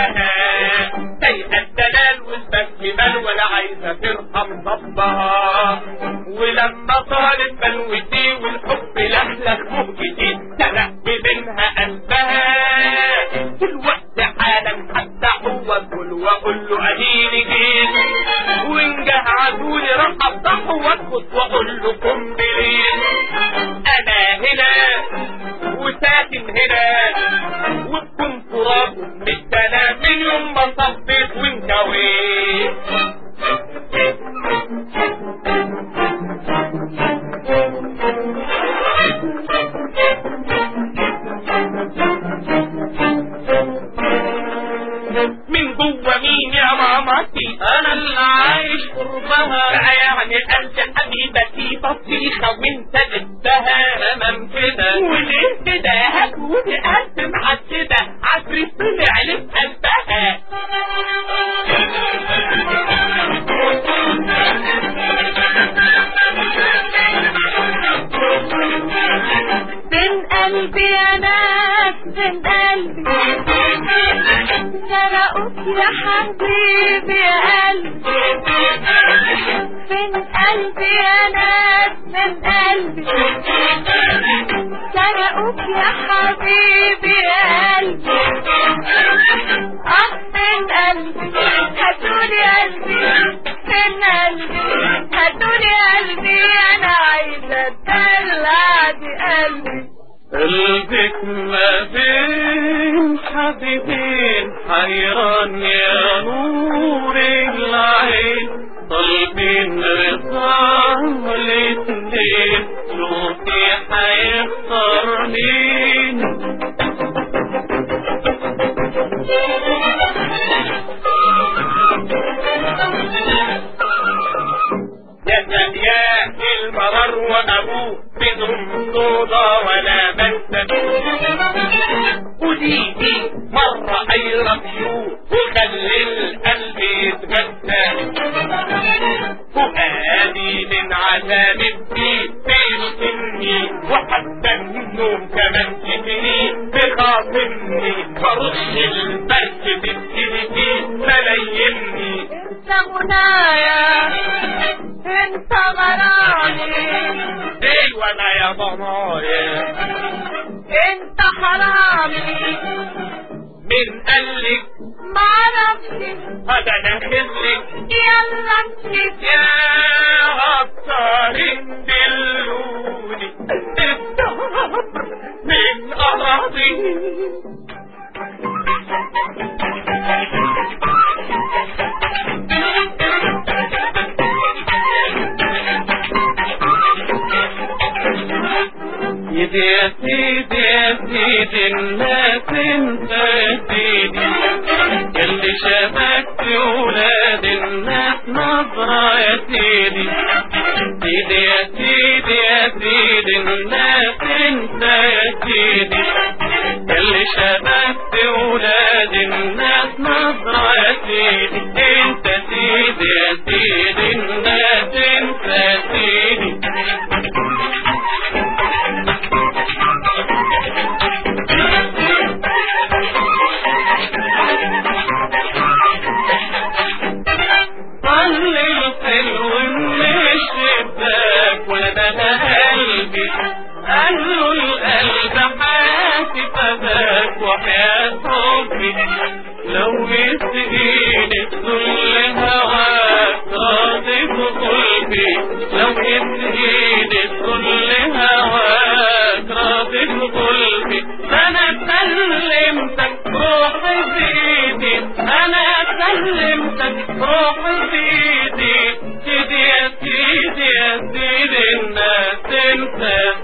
قلبها سايقة الدلال والبسمال ولا عايزة ترحم ضبها ولما طالت بلوتي والحب لهلك مهجتي سرق بينها قلبها في الوقت حالا حتى هو كل واقول له اديني جيت وان جه عدولي راح افتحه واسكت واقول له قم بليل انا هنا وساكن هنا وبكون تراب بالسلام من يوم ما صبيت وانكويت من جوه مين يا مامتي انا اللي عايش قربها يعني انت حبيبتي بطيخه وانت جبتها تمام كده وليه كده هتقولي قد معسده عفريت طلع لي في قلبها بين قلبي يا ناس بين قلبي سرقوك يا حبيبي يا قلبي بين قلبي يا ناس بين قلبي سرقوك يا حبيبي يا قلبي اه بين قلبي هاتولي قلبي بين قلبي هاتولي قلبي انا عايزه اتدلع دي قلبي قلبك ما بين حبيبين حيران يا نور العين طالبين رضاهم الاتنين شوفي هيختار مين يا يا المرر وابوه بدون صودا ولا بسة قوليلي مرة اي ربيو وخلي القلب يتغسى فؤادي من عذابتي بيشتمني وحتى النوم كمان تبني بخاطرني فرش البرد بسكتي ملايمني انت منايا انت غرامي ايوه انا يا ضنايا انت حرامي من قالك معرفش هذا انا خلك يلا امشي يا غطارين دلوني الدهر من أراضي سيدي يا سيدي يا سيدي الناس انت سيدي اللي شبكت ولاد الناس نظرة يا سيدي سيدي يا سيدي يا سيدي الناس انت يا سيدي اللي شبكت ولاد الناس نظرة يا سيدي انت سيدي يا سيدي الناس انت يا سيدي طلي الحلو من الشباك وندى قلبي قال له القلب حاسي فداك وحياة حبي لو يسقيني كل هواك راضي بقلبي لو يسقيني كل هواك راضي بقلبي انا سلمتك روحي بايدي انا سلمتك روحي بايدي سيدي يا سيدي يا سيدي الناس انت